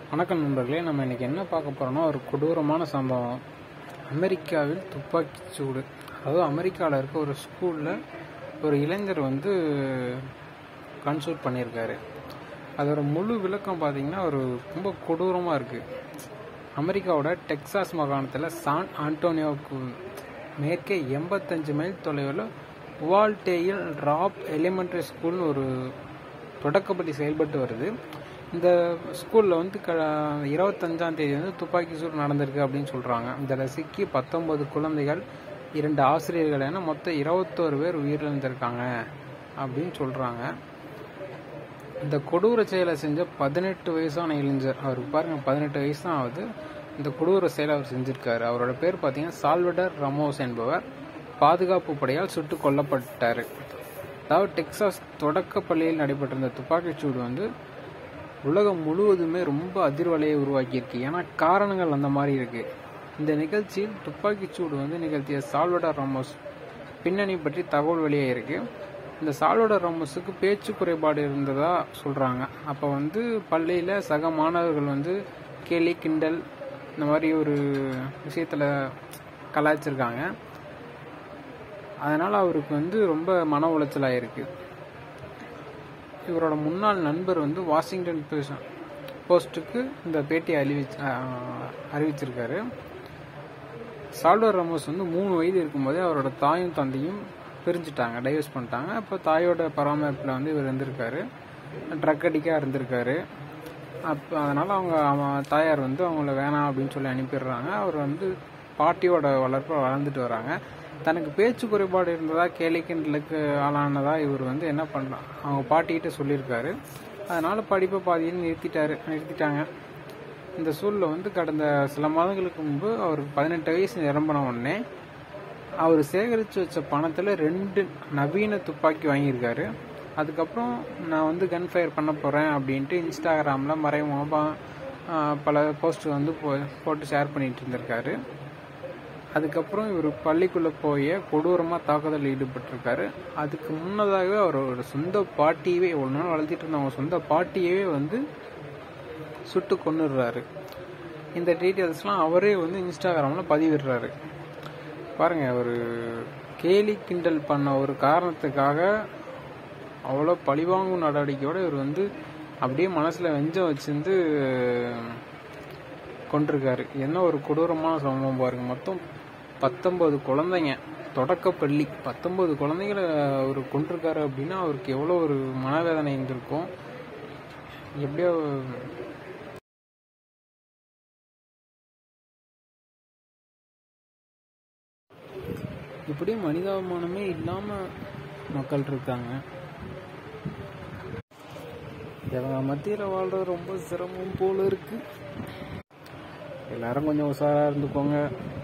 வணக்கம் நண்பர்களே நம்ம இன்னைக்கு என்ன பார்க்க போறோம்னா ஒரு கொடூரமான சம்பவம் அமெரிக்காவில் துப்பாக்கிச் சூடு அதாவது அமெரிக்காவில் இருக்க ஒரு ஸ்கூலில் ஒரு இளைஞர் வந்து கன்சல்ட் பண்ணியிருக்காரு அதோட முழு விளக்கம் பார்த்தீங்கன்னா ஒரு ரொம்ப கொடூரமாக இருக்குது அமெரிக்காவோட டெக்சாஸ் மாகாணத்தில் சான் ஆண்டோனியோவுக்கு மேற்கே எண்பத்தஞ்சு மைல் தொலைவில் வால்டேயில் ராப் எலிமெண்ட்ரி ஸ்கூல்னு ஒரு தொடக்கப்பள்ளி செயல்பட்டு வருது இந்த ஸ்கூலில் வந்து க இருபத்தஞ்சாம் தேதி வந்து துப்பாக்கி சூடு நடந்திருக்கு அப்படின்னு சொல்கிறாங்க இதில் சிக்கி பத்தொன்பது குழந்தைகள் இரண்டு ஆசிரியர்கள் என மொத்தம் இருபத்தோரு பேர் உயிரிழந்திருக்காங்க அப்படின்னு சொல்கிறாங்க இந்த கொடூர செயலை செஞ்ச பதினெட்டு வயசான இளைஞர் அவருக்கு பாருங்க பதினெட்டு வயசு தான் ஆகுது இந்த கொடூர செயலை அவர் செஞ்சிருக்காரு அவரோட பேர் பார்த்தீங்கன்னா சால்வடர் ரமோஸ் என்பவர் பாதுகாப்பு படையால் சுட்டு கொல்லப்பட்டார் அதாவது டெக்சாஸ் தொடக்க பள்ளியில் நடைபெற்ற இந்த துப்பாக்கிச் சூடு வந்து உலகம் முழுவதுமே ரொம்ப அதிர்வலையை உருவாக்கியிருக்கு ஏன்னா காரணங்கள் அந்த மாதிரி இருக்கு இந்த நிகழ்ச்சியில் துப்பாக்கிச் சூடு வந்து நிகழ்த்திய சால்வடர் ராமோஸ் பின்னணி பற்றி தகவல் வெளியாயிருக்கு இந்த சால்வடர் ராமோஸுக்கு பேச்சு குறைபாடு இருந்ததா சொல்றாங்க அப்போ வந்து பள்ளியில் சக மாணவர்கள் வந்து கேலி கிண்டல் இந்த மாதிரி ஒரு விஷயத்தில் கலாய்ச்சிருக்காங்க அதனால் அவருக்கு வந்து ரொம்ப மன உளைச்சல் ஆயிருக்கு இவரோட முன்னாள் நண்பர் வந்து வாஷிங்டன் போஸ்ட்- போஸ்ட்டுக்கு இந்த பேட்டியை அறிவிச்சு ஆஹ் அறிவிச்சிருக்காரு சால்வர் ரமோஸ் வந்து மூணு வயது இருக்கும்போதே அவரோட தாயும் தந்தையும் பிரிஞ்சுட்டாங்க டைவர்ஸ் பண்ணிட்டாங்க அப்போ தாயோட பராமரிப்பில் வந்து இவர் இருந்திருக்காரு ட்ரக் அடிக்காக இருந்திருக்காரு அப்போ அதனால் அவங்க அவன் தாயார் வந்து அவங்கள வேணாம் அப்படின்னு சொல்லி அனுப்பிடுறாங்க அவர் வந்து பாட்டியோட வளர்ப்பில் வளர்ந்துட்டு வராங்க தனக்கு பேச்சு குறைபாடு இருந்ததா கேலி கிண்டலுக்கு ஆளானதா இவர் வந்து என்ன பண்ணலாம் அவங்க பாட்டிக்கிட்ட சொல்லியிருக்காரு அதனால படிப்பை பாதியில் நிறுத்திட்டாரு நிறுத்திட்டாங்க இந்த சூழலில் வந்து கடந்த சில மாதங்களுக்கு முன்பு அவருக்கு பதினெட்டு வயசு நிரம்பின உடனே அவர் சேகரித்து வச்ச பணத்தில் ரெண்டு நவீன துப்பாக்கி வாங்கியிருக்காரு அதுக்கப்புறம் நான் வந்து கன் ஃபயர் பண்ண போகிறேன் அப்படின்ட்டு இன்ஸ்டாகிராமில் மறைமுகமாக ஆஹ், பல போஸ்ட் வந்து போ- போட்டு ஷேர் பண்ணிட்டு இருந்திருக்காரு அதுக்கப்புறம் இவர் பள்ளிக்குள்ளே போய் கொடூரமாக தாக்குதலில் ஈடுபட்டிருக்காரு அதுக்கு முன்னதாகவே அவரோட சொந்த பாட்டியவே இவ்வளோ நாள் வளர்த்திட்டு இருந்தவங்க சொந்த பாட்டியவே வந்து சுட்டு கொன்னுடுறாரு இந்த டீட்டெயில்ஸ்லாம் அவரே வந்து இன்ஸ்டாகிராமில் பதிவிடுறாரு பாருங்க ஒரு கேலி கிண்டல் பண்ண ஒரு காரணத்துக்காக அவ்வளோ பழிவாங்கும் நடவடிக்கையோட இவர் வந்து அப்படியே மனசில் வெஞ்சம் வச்சிருந்து கொண்டிருக்காரு என்ன ஒரு கொடூரமான சம்பவம் பாருங்க மொத்தம் பத்தொன்பது குழந்தைங்க தொடக்கப்பள்ளி பத்தொன்பது குழந்தைகளை அவர் கொண்டிருக்காரு அப்படின்னா அவருக்கு எவ்வளோ ஒரு மனவேதனை இருந்திருக்கும் எப்படியோ இப்படி மனிதாபிமானமே இல்லாம மக்கள் இருக்காங்க இவங்க மத்தியில வாழ்றது ரொம்ப சிரமம் போல இருக்கு எல்லாரும் கொஞ்சம் உஷாரா இருந்துக்கோங்க